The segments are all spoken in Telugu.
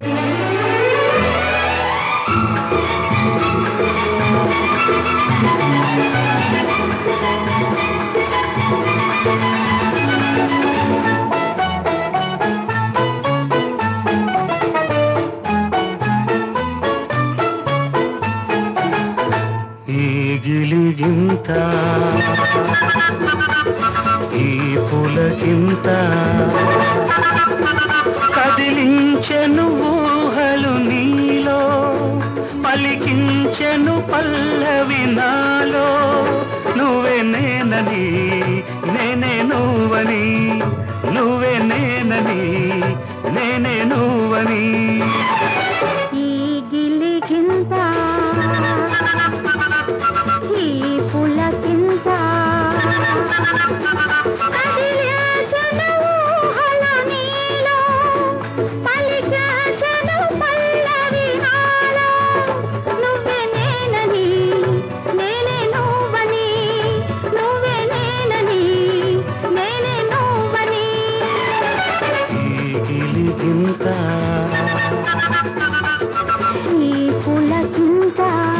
ఈ గిలిగింత ఈ పులకింత కదిలించెను ఊహలు నీలో పలికించెను పల్లవి నాలో నువ్వే నేనని నేనే నువ్వని నువ్వే నేనని నేనే నువ్వని ఈ గిలిగింత ఈ పులకింత కదిలాచెను ఊహల నీలో, పలికాచెను పల్లవి నాలో. నువ్వే నేనని, నేనే నువ్వని, నువ్వే నేనని, నేనే నువ్వని. ఈ గిలిగింత ఈ పులకింత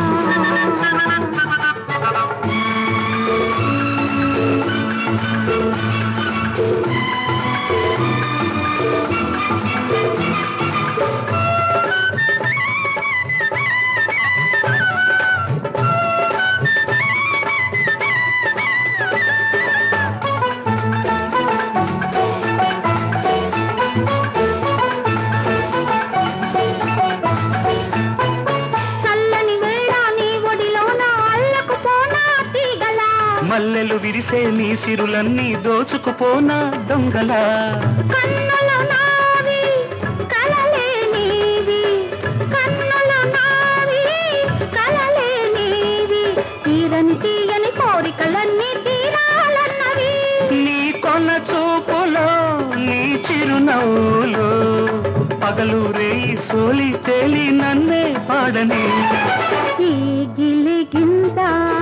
చల్లని వేళ నీ ఒడిలోన అల్లకు పోనా తీగలా మల్లెలు విరిసే నీ సిరులన్నీ దోచుకుపోనా దొంగలా కన్నులు నావి కలలే నీవి కన్నులు నావి కలలే నీవి తీరని తీయని కోరికలన్నీ తీరాలన్నవి నీ కొన చూపులో నీ చిరునవ్వులో పగలు రేయి సోలి తేలి నన్నే పాడని ఈ గిలిగింత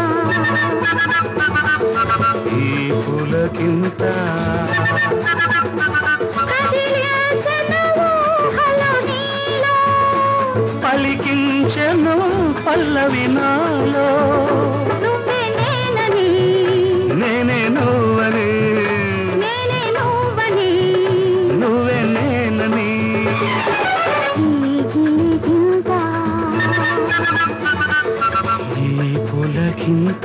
ఈ పులకింత కదిలాచెను ఊహలు నీలో పలికించెను పల్లవి నాలో నువ్వే నేనని నేనే నువ్వని నేనే నువ్వని నువ్వే నేనని ఈ గిలిగింత ఈ పులకింత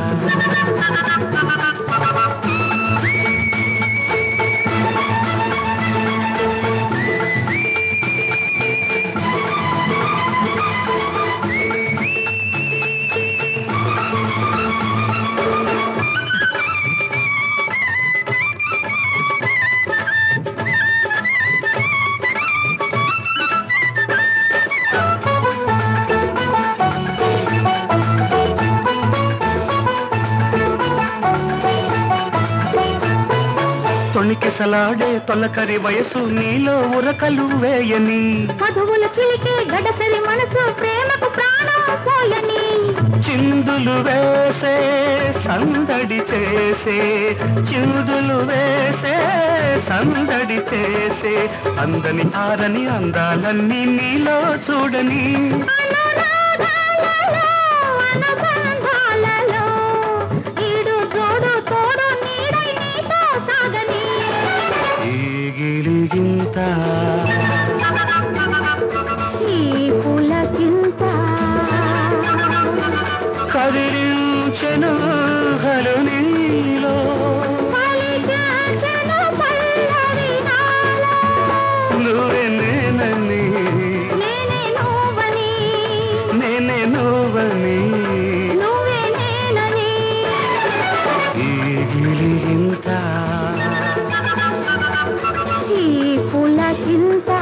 తొణికిసలాడే తొలకరి వయసు నీలో ఉరకలు వేయని మధువులు చిలికే గడసరి మనసు ప్రేమకు ప్రాణం పోయని చిందులు వేసే సందడి చేసే చిందులు వేసే సందడి చేసే అందని ఆరని అందాలన్నీ నీలో చూడని అనురాగాలలో, అనుబంధాలలో, ఈడు జోడు తోడు నీడై నీతో సాగని ఈ గిలిగింత ఈ పులకింత కదిలించెను హలు నీలో పలికాచెను పల్లవి నాలో. నువ్వే నేనని నేనే నువ్వని, నేనే నువ్వని నువ్వే నేనని. ఈ గిలిగింత ఈ పులకింత